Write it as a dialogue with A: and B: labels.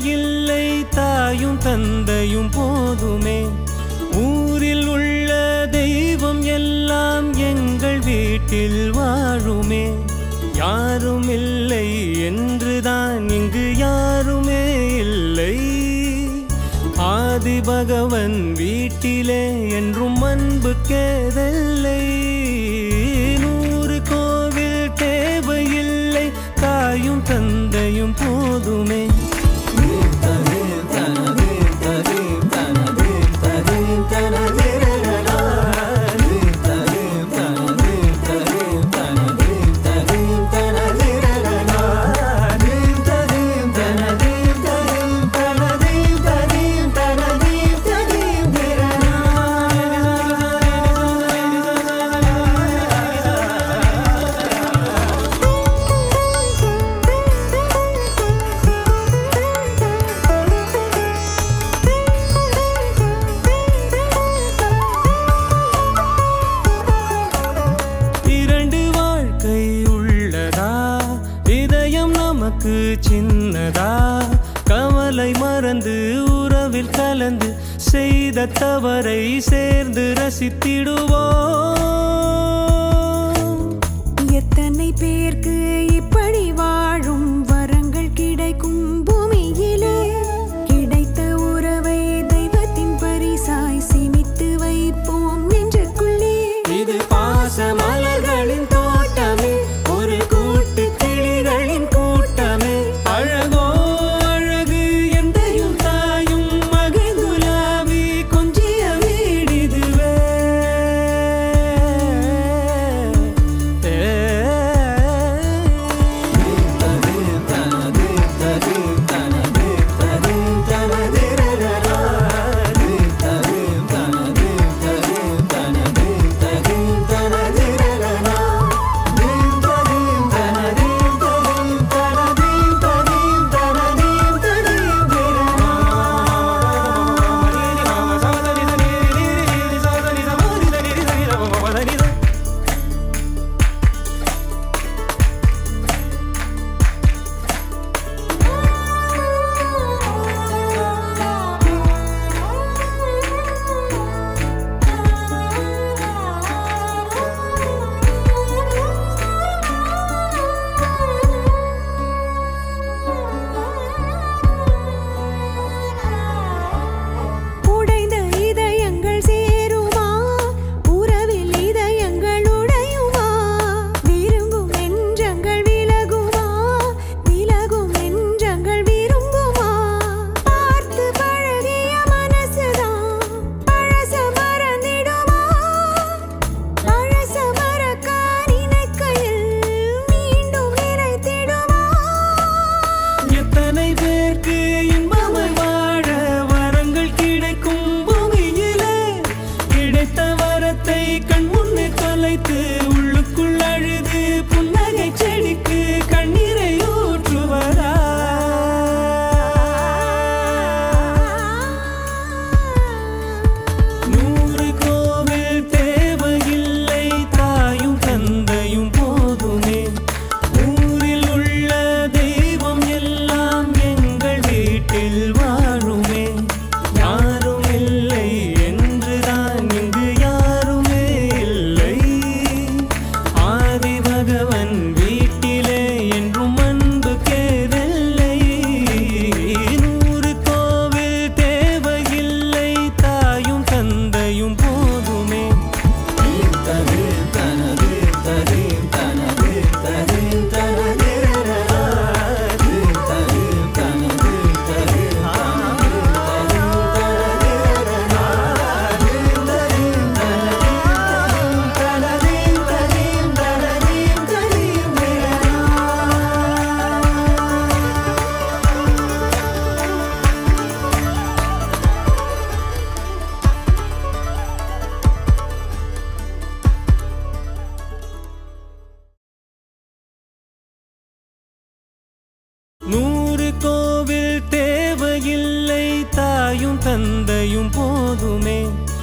A: தேவையில்லை தாயும் தந்தையும் போதுமே ஊரில் உள்ள தெய்வம் எல்லாம் எங்கள் வீட்டில் வாழுமே யாரும் இல்லை என்றுதான் இங்கு யாருமே இல்லை ஆதி பகவன் வீட்டிலே என்றும் அன்பு கேதல்லை நூறு கோவில் தேவையில்லை தாயும் தந்தையும் போதுமே இரண்டு வாழ்க்கை உள்ளதா இதயம் நமக்கு சின்னதா கவலை மறந்து உறவில் கலந்து செய்த தவறை சேர்ந்து ரசித்திடுவோம்
B: எத்தனை பேர்க்கு இப்படி வாழும் வரங்கள் கிடைக்கும் பூமியிலே கிடைத்த உறவை தெய்வத்தின் பரிசாய் சேமித்து வைப்போம் நெஞ்சுக்குள்ளே
A: இது பாச மலர்களின் தோட்டமே ஒரு கூட்டு கிளிகளின் கூட்டமே அழகோ அழகு எந்தையும் தாயும் மகிழ்ந்துலாவி கொஞ்சிய வீடிதுவே
B: உடைந்த இதயங்கள் சேருமா உறவில் இதயங்கள் உடையுமா விரும்பும் நெஞ்சங்கள் விலகுமா விலகும் நெஞ்சங்கள் விரும்புமா பார்த்து பழகிய மனசுதான் பழச மறந்திடுமா பழச மறக்க நினைக்கையில் மீண்டும் நினைத்திடுமா
A: எத்தனை பேருக்கு இன்பமாய் வாழ வரங்கள் கிடைக்கும் பூமியிலே கிடைத்த வரத்தை கண் முன்னே தொலைத்து உள்ளுக்குள் அழுது புன்னகை செடிக்கு கண்ணீரை ஊற்றுவதா நூறு கோவில் தேவையில்லை தாயும் தந்தையும் போதுமே ஊரில் உள்ள தெய்வம் எல்லாம் எங்கள் வீட்டில் வாழுமே யாரும் இல்லை என்றுதான் இங்கு யாருமே இல்லை ஆதி பகவன் வீட்டிலே என்றும் அன்பு கேதல்லை நூறு கோவில் தேவையில்லை தாயும் தந்தையும் போதுமே நூறு கோவில் தேவையில்லை தாயும் தந்தையும் போதுமே